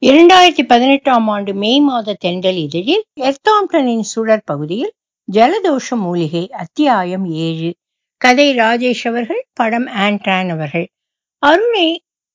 இரண்டாயிரத்தி பதினெட்டாம் ஆண்டு மே மாத தென்றல் இதழில் எர்த்தாம்டனின் சுடர் பகுதியில் ஜலதோஷ மூலிகை அத்தியாயம் ஏழு கதை ராஜேஷ் அவர்கள் படம் ஆண்ட்ரான் அவர்கள் அருணை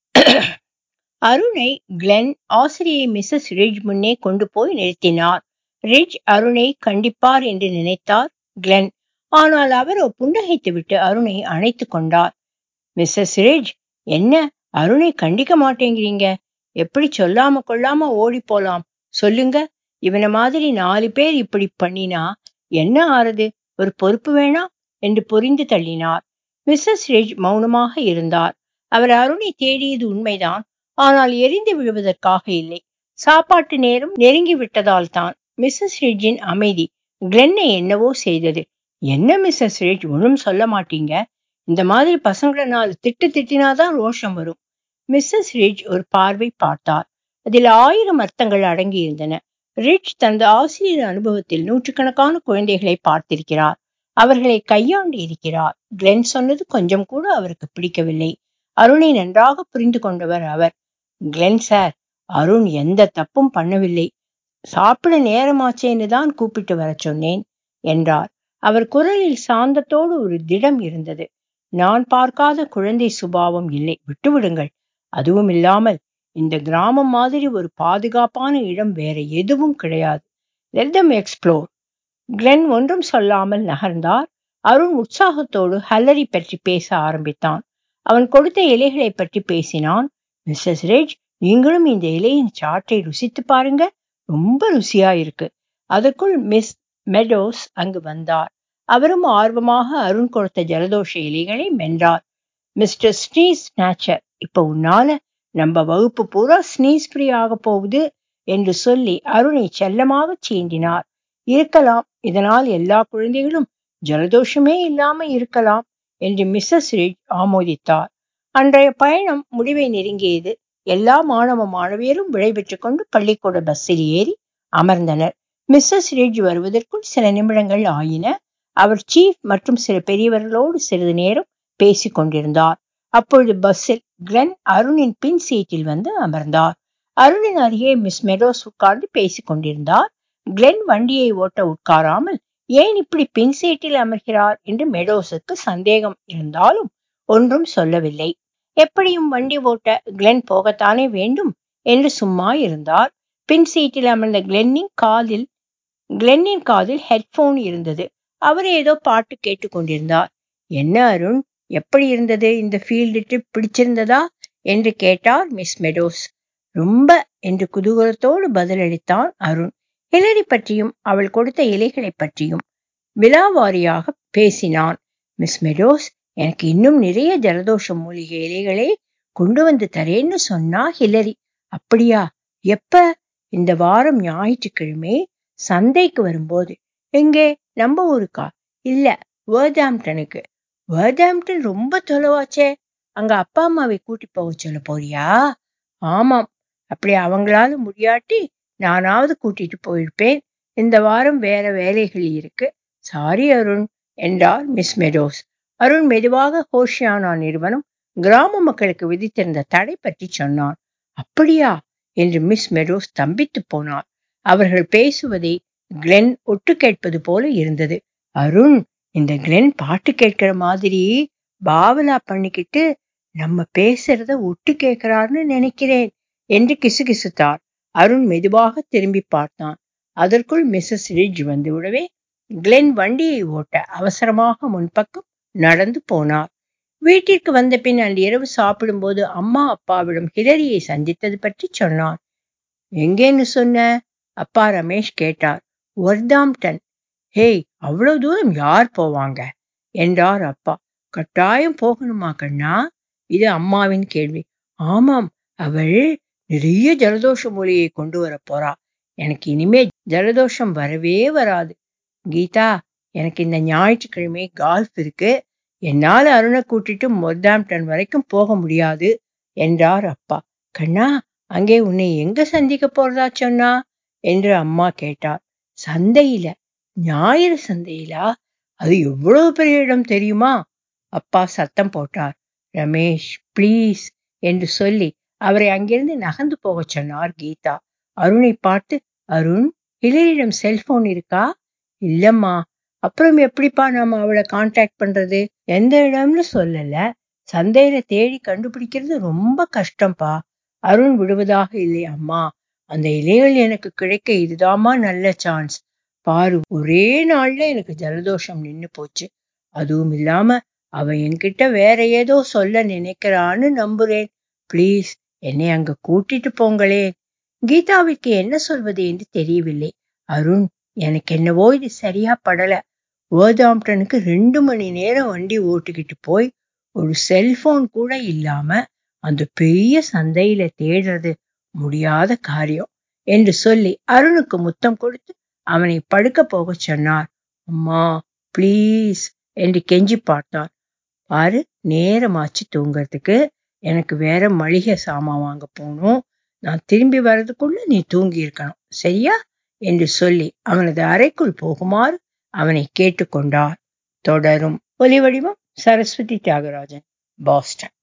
அருணை கிளென் ஆசிரியை மிஸ்ஸஸ் ரிட்ஜ் முன்னே கொண்டு போய் நிறுத்தினார் ரிட்ஜ் அருணை கண்டிப்பார் என்று நினைத்தார் கிளென் ஆனால் அவரோ புன்னகைத்துவிட்டு அருணை அணைத்து கொண்டார் மிஸ்ஸஸ் ரிட்ஜ் என்ன அருணை கண்டிக்க மாட்டேங்கிறீங்க எப்படி சொல்லாம கொள்ளாம ஓடி போலாம் சொல்லுங்க இவனை மாதிரி நாலு பேர் இப்படி பண்ணினா என்ன ஆறுது ஒரு பொறுப்பு வேணாம் என்று புரிந்து தள்ளினார் மிஸ்ஸஸ் ரிட்ஜ் மௌனமாக இருந்தார் அவர் அருணை தேடியது உண்மைதான் ஆனால் எரிந்து விழுவதற்காக இல்லை சாப்பாட்டு நேரம் நெருங்கி விட்டதால் தான் மிஸ்ஸஸ் ரிட்ஜின் அமைதி கிளென்னை என்னவோ செய்தது என்ன மிஸ்ஸஸ் ரிட்ஜ் ஒன்றும் சொல்ல மாட்டீங்க இந்த மாதிரி பசங்களை நாலு திட்டு திட்டினாதான் ரோஷம் வரும் மிஸ்ஸஸ் ரிட்ஜ் ஒரு பார்வை பார்த்தார் அதில் ஆயிரம் அர்த்தங்கள் அடங்கி இருந்தன ரிட்ஜ் தனது ஆசிரியர் அனுபவத்தில் நூற்றுக்கணக்கான குழந்தைகளை பார்த்திருக்கிறார் அவர்களை கையாண்டு இருக்கிறார் கிளென் சொன்னது கொஞ்சம் கூட அவருக்கு பிடிக்கவில்லை அருணை நன்றாக புரிந்து கொண்டவர் அவர் கிளென் சார் அருண் எந்த தப்பும் பண்ணவில்லை சாப்பிட நேரமாச்சேன்னு தான் கூப்பிட்டு வர சொன்னேன் என்றார் அவர் குரலில் சாந்தத்தோடு ஒரு திடம் இருந்தது நான் பார்க்காத குழந்தை சுபாவம் இல்லை விட்டுவிடுங்கள் அதுவும் இல்லாமல் இந்த கிராமம் மாதிரி ஒரு பாதுகாப்பான இடம் வேற எதுவும் கிடையாது லெட் தம் எக்ஸ்ப்ளோர் கிளென் ஒன்றும் சொல்லாமல் நகர்ந்தார் அருண் உற்சாகத்தோடு ஹல்லரி பற்றி பேச ஆரம்பித்தான் அவன் கொடுத்த இலைகளை பற்றி பேசினான் மிஸ்ஸஸ் ரெஜ் நீங்களும் இந்த இலையின் சாற்றை ருசித்து பாருங்க ரொம்ப ருசியா இருக்கு அதற்குள் மிஸ் மெடோஸ் அங்கு வந்தார் அவரும் ஆர்வமாக அருண் கொடுத்த ஜலதோஷ இலைகளை மென்றார் மிஸ்டர் ஸ்னீஸ் ஸ்நாச்சர் இப்ப உன்னால நம்ம வகுப்பு பூரா ஸ்னீஸ் ஃப்ரீ ஆக போகுது என்று சொல்லி அருணை செல்லமாக சீண்டினார் இருக்கலாம் இதனால் எல்லா குழந்தைகளும் ஜலதோஷமே இல்லாம இருக்கலாம் என்று மிஸ்ஸஸ் ரிட் ஆமோதித்தார் அன்றைய பயணம் முடிவை நெருங்கியது எல்லா மாணவ மாணவியரும் விடைபெற்றுக் கொண்டு பள்ளிக்கூட பஸ்ஸில் ஏறி அமர்ந்தனர் மிஸ்ஸஸ் ரிட்ஜ் வருவதற்குள் சில நிமிடங்கள் ஆயின அவர் சீஃப் மற்றும் சில பெரியவர்களோடு சிறிது நேரம் பேசிக் கொண்டிருந்தார் அப்பொழுது பஸ்ஸில் கிளென் அருணின் பின் சீட்டில் வந்து அமர்ந்தார் அருணின் அருகே மிஸ் மெடோஸ் உட்கார்ந்து பேசிக் கொண்டிருந்தார் கிளென் வண்டியை ஓட்ட உட்காராமல் ஏன் இப்படி பின் சீட்டில் அமர்கிறார் என்று மெடோஸுக்கு சந்தேகம் இருந்தாலும் ஒன்றும் சொல்லவில்லை எப்படியும் வண்டி ஓட்ட கிளென் போகத்தானே வேண்டும் என்று சும்மா இருந்தார் பின் சீட்டில் அமர்ந்த கிளென்னின் காதில் கிளென்னின் காதில் ஹெட்போன் இருந்தது அவர் ஏதோ பாட்டு கேட்டுக்கொண்டிருந்தார் என்ன அருண் எப்படி இருந்தது இந்த ஃபீல்டு ட்ரிப் பிடிச்சிருந்ததா என்று கேட்டார் மிஸ் மெடோஸ் ரொம்ப என்று குதூகலத்தோடு பதிலளித்தான் அருண் ஹிலரி பற்றியும் அவள் கொடுத்த இலைகளை பற்றியும் விலாவாரியாக பேசினான் மிஸ் மெடோஸ் எனக்கு இன்னும் நிறைய ஜலதோஷ மூலிகை இலைகளை கொண்டு வந்து தரேன்னு சொன்னா ஹிலரி அப்படியா எப்ப இந்த வாரம் ஞாயிற்றுக்கிழமை சந்தைக்கு வரும்போது எங்கே நம்ம ஊருக்கா இல்ல வேர்தாம்டனுக்கு வேர்தாம்டன் ரொம்ப தொலைவாச்சே அங்க அப்பா அம்மாவை கூட்டி போக சொல்ல போறியா ஆமாம் அப்படி அவங்களால முடியாட்டி நானாவது கூட்டிட்டு போயிருப்பேன் இந்த வாரம் வேற வேலைகள் இருக்கு சாரி அருண் என்றார் மிஸ் மெடோஸ் அருண் மெதுவாக ஹோஷியானா நிறுவனம் கிராம மக்களுக்கு விதித்திருந்த தடை பற்றி சொன்னான் அப்படியா என்று மிஸ் மெடோஸ் தம்பித்து போனார் அவர்கள் பேசுவதை கிளென் ஒட்டு கேட்பது போல இருந்தது அருண் இந்த கிளென் பாட்டு கேட்கிற மாதிரி பாவலா பண்ணிக்கிட்டு நம்ம பேசுறத ஒட்டு கேட்கிறார்னு நினைக்கிறேன் என்று கிசுகிசுத்தார் அருண் மெதுவாக திரும்பி பார்த்தான் அதற்குள் மிஸ்ஸஸ் ரிட்ஜ் வந்து விடவே கிளென் வண்டியை ஓட்ட அவசரமாக முன்பக்கம் நடந்து போனார் வீட்டிற்கு வந்த பின் அன்று இரவு சாப்பிடும்போது அம்மா அப்பாவிடம் ஹிலரியை சந்தித்தது பற்றி சொன்னான் எங்கேன்னு சொன்ன அப்பா ரமேஷ் கேட்டார் ஒர்தாம்டன் ஹேய் அவ்வளவு தூரம் யார் போவாங்க என்றார் அப்பா கட்டாயம் போகணுமா கண்ணா இது அம்மாவின் கேள்வி ஆமாம் அவள் நிறைய ஜலதோஷ மூலிகையை கொண்டு வர போறா எனக்கு இனிமே ஜலதோஷம் வரவே வராது கீதா எனக்கு இந்த ஞாயிற்றுக்கிழமை கால்ஃப் இருக்கு என்னால அருணை கூட்டிட்டு மொர்தாம்டன் வரைக்கும் போக முடியாது என்றார் அப்பா கண்ணா அங்கே உன்னை எங்க சந்திக்க போறதா சொன்னா என்று அம்மா கேட்டார் சந்தையில ஞாயிறு சந்தையிலா அது எவ்வளவு பெரிய இடம் தெரியுமா அப்பா சத்தம் போட்டார் ரமேஷ் ப்ளீஸ் என்று சொல்லி அவரை அங்கிருந்து நகர்ந்து போகச் சொன்னார் கீதா அருணை பார்த்து அருண் ஹிலரியிடம் செல்போன் இருக்கா இல்லம்மா அப்புறம் எப்படிப்பா நாம அவளை கான்டாக்ட் பண்றது எந்த இடம்னு சொல்லல சந்தையில தேடி கண்டுபிடிக்கிறது ரொம்ப கஷ்டம்பா அருண் விடுவதாக இல்லை அம்மா அந்த இலைகள் எனக்கு கிடைக்க இதுதாம்மா நல்ல சான்ஸ் பாரு ஒரே நாள்ல எனக்கு ஜலதோஷம் நின்னு போச்சு அதுவும் இல்லாம அவ என்கிட்ட வேற ஏதோ சொல்ல நினைக்கிறான்னு நம்புறேன் ப்ளீஸ் என்னை அங்க கூட்டிட்டு போங்களேன் கீதாவிற்கு என்ன சொல்வது என்று தெரியவில்லை அருண் எனக்கு என்னவோ இது சரியா படல வேர்தாம்டனுக்கு ரெண்டு மணி நேரம் வண்டி ஓட்டிக்கிட்டு போய் ஒரு செல்போன் கூட இல்லாம அந்த பெரிய சந்தையில தேடுறது முடியாத காரியம் என்று சொல்லி அருணுக்கு முத்தம் கொடுத்து அவனை படுக்க போகச் சொன்னார் அம்மா ப்ளீஸ் என்று கெஞ்சி பார்த்தான் பாரு நேரமாச்சு தூங்கறதுக்கு எனக்கு வேற மளிகை சாமான் வாங்க போகணும் நான் திரும்பி வர்றதுக்குள்ள நீ தூங்கி இருக்கணும் சரியா என்று சொல்லி அவனது அறைக்குள் போகுமாறு அவனை கேட்டுக்கொண்டார் தொடரும் ஒலி வடிவம் சரஸ்வதி தியாகராஜன் பாஸ்டன்